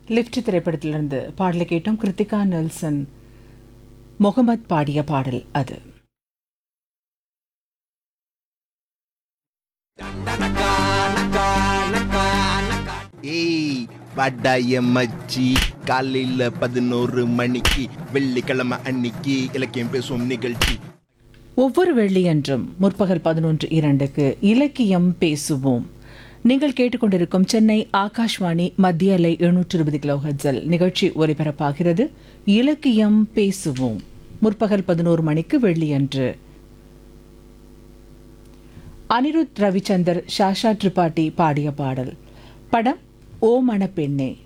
lift திரைப்படத்திலிருந்து பாடலை கேட்டோம் கிருத்திகா நெல்சன் முகமத் பாடிய பாடல் அது ஏய் பட்டாய மச்சி காலையில பதினோரு மணிக்கு வெள்ளிக்கிழமை அன்னைக்கு இலக்கியம் பேசும் நிகழ்ச்சி ஒவ்வொரு வெள்ளியன்றும் முற்பகல் பதினொன்று இரண்டுக்கு இலக்கியம் பேசுவோம் நீங்கள் கேட்டுக்கொண்டிருக்கும் சென்னை ஆகாஷ்வாணி மத்திய அலை எழுநூற்று இருபது கிலோ ஹெட்ஸல் நிகழ்ச்சி ஒலிபரப்பாகிறது இலக்கியம் பேசுவோம் முற்பகல் பதினோரு மணிக்கு வெள்ளியன்று அனிருத் ரவிச்சந்தர் ஷாஷா திரிபாட்டி பாடிய பாடல் படம் ஓ மணப்பெண்ணே